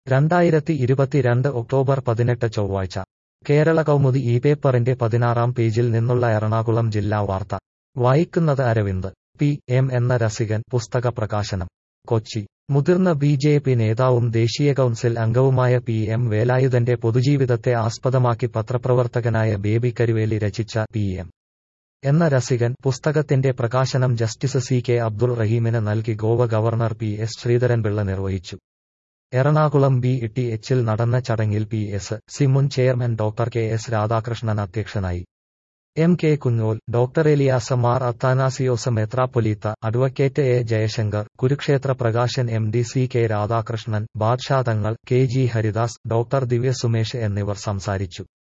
രണ്ടായിരത്തി ഇരുപത്തിരണ്ട് ഒക്ടോബർ പതിനെട്ട് ചൊവ്വാഴ്ച കേരള കൗമുദി ഈ പേപ്പറിന്റെ പതിനാറാം പേജിൽ നിന്നുള്ള എറണാകുളം ജില്ലാ വാർത്ത വായിക്കുന്നത് അരവിന്ദ് പി എം എന്ന രസികൻ പുസ്തക പ്രകാശനം കൊച്ചി മുതിർന്ന ബി ജെ പി നേതാവും ദേശീയ കൗൺസിൽ അംഗവുമായ പി എം വേലായുധന്റെ പൊതുജീവിതത്തെ ആസ്പദമാക്കി പത്രപ്രവർത്തകനായ ബേബി കരുവേലി രചിച്ച പി എം എന്ന രസികൻ പുസ്തകത്തിന്റെ പ്രകാശനം ജസ്റ്റിസ് സി കെ അബ്ദുൾ റഹീമിന് നൽകി Goa governor P S Sreedharan Pillai നിർവഹിച്ചു എറണാകുളം ബി ടി എച്ചിൽ നടന്ന ചടങ്ങിൽ പി എസ് സി മുൻ chairman doctor K S Radhakrishnan അധ്യക്ഷനായി M K Kunjol doctor Elias Mar Athanasios മെത്രാപ്പൊലീത്ത advocate A Jayasankar Kurukshetra Prakashan M D C K Radhakrishnan Badsha Thangal K G Haridas doctor Divya Sumesh എന്നിവർ സംസാരിച്ചു